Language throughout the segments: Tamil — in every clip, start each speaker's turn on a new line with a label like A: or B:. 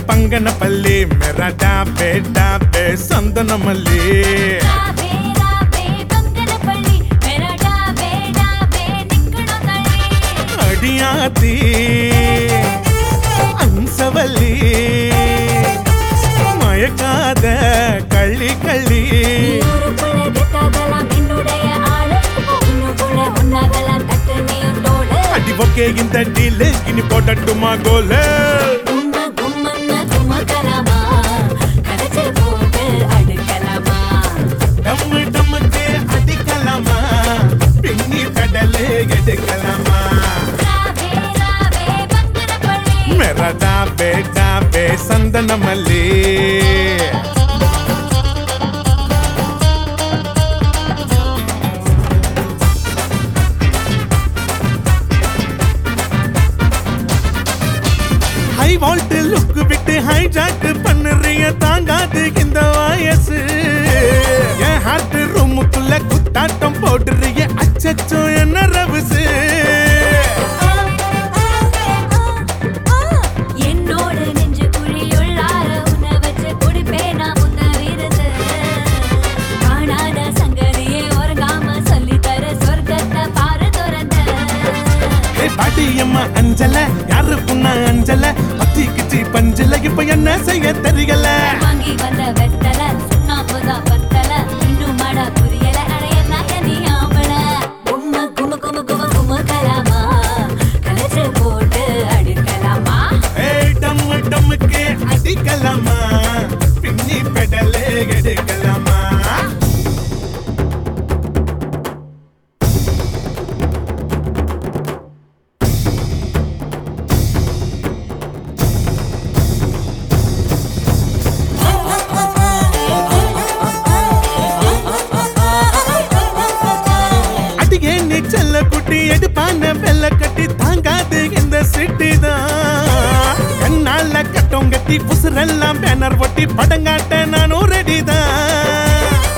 A: பங்கன பள்ளி மெரடா பேட்டா பே சந்தன மல்லி
B: ராவே ராவே பங்கனப்பள்ளி மெரடா வேடா வே நிக்கணும் தள்ளி
A: அடியாத்தி அம்சவல்லி மயக்காத கள்ளி கள்ளி
B: ஊருக்குள்ள கெத்தாதலாம் என்னுடைய ஆளு உன்னுக்குள்ள உன்னாகலாம் தட்டு நீ உண்டோடு
A: அடி ஓகே இந்த டீல் இனி போடட்டுமா கோல
B: கும்ம கும்மன்னு கும்மக்கலாமா கரைச்சு போட்டு அடுக்கலாமா
A: டம்மு டம்முக்கு அடிக்கலாமா பின்னி கடலே எடுக்கலாமா
B: ராவே ராவே பங்கனப்பள்ளி
A: மெரடா பேட்டா பே சந்தன மல்லி ஹை வால்ட் லுக் விட்டு ஹை ஜாக் பண்ணுறிய தாங்காது இந்த வயசு என் ஹார்ட் ரூமுக்குள்ள குத்தாட்டம் போடுறிய அச்சச்சோ என்ன ரவுசு
B: என்னோட நெஞ்சு குழியுள்ளார உன்னை வச்சு குடிப்பேன் நான் முத்த விருந்து காணாத சங்கதியே உறங்காம சொல்லித் தர சொர்க்கத்தை பாரு துறந்த
A: ஏ பாட்டி அம்மா அஞ்சல யாரு புண்ணா அஞ்சல பத்தி கிச்சி பஞ்சல இப்ப என்ன செய்ய தெரியல
B: வாங்கி வந்த வெத்தல சுண்ணாம்புதா பத்தல இன்னும் மட புரியல அடைய நகனி ஆம்பள கும்ம கும்ம கும்ம கும்ம கும்ம கலாமா கலைச்சு போட்டு அடுக்கலாமா
A: ஏய் டம்மு டம்முக்கு அடிக்கலாமா பின்னி பெடலே எடுக்கலாமா அடியே நீ செல்ல குட்டி எடுப்பான வெள்ள கட்டி தாங்காது இந்த சிட்டி தான் கண்ணால கட்டம் கட்டி புசுரெல்லாம் பேனர் ஒட்டி படங்காட்ட நானும் ரெடி தான்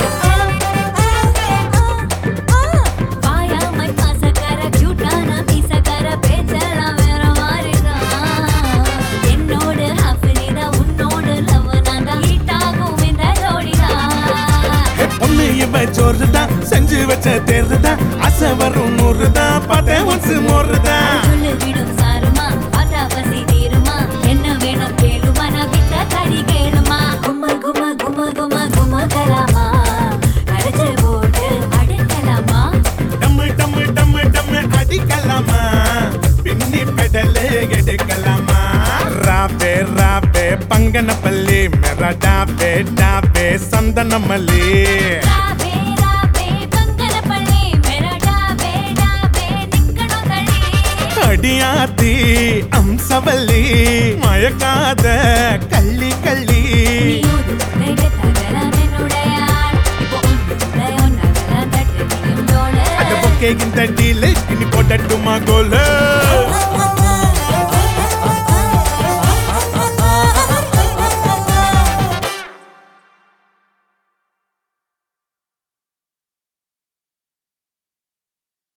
B: வாயாமை பாசக்கார கியூட்டான பீசக்கார பேச்செல்லாம் வேற மாதிரிதான் என்னோட ஹாஃப் நீதான் உன்னோட லவ் நான் தான் ஹீட் ஆகும் இந்த ஜோடிதான்
A: பொண்ணு இவ ஜோறுதான் செஞ்சு வச்ச தேர்தான் அசை வரும் நூறுதான் பார்த்தேன் ஒன்சு மோறுதான்
B: சொல்லு விடும் சாருமா பாத்தா பசி தீருமா என்ன வேணும் கேளுமா நான் விட்ட கடி கேளுமா கும்ம கும்ம கும்ம கும்ம கும்ம கலாமா கரைச்சு போட்டு அடுக்கலாமா
A: டம்மு டம்மு டம்மு டம்மு அடிக்கலாமா பின்னி பெடலே எடுக்கலாமா ராபே ராபே பங்கன பள்ளி மெரடா பேட்டா பே சந்தன மல்லி
B: ராவே ராவே பங்கனப்பள்ளி மெரடா வேடா வே நிக்கணும் தள்ளி
A: அடியாத்தி அம்சவல்லி மயக்காத கள்ளி கள்ளி அட பொக்கே இந்த டீல் இனி போடட்டுமா கோல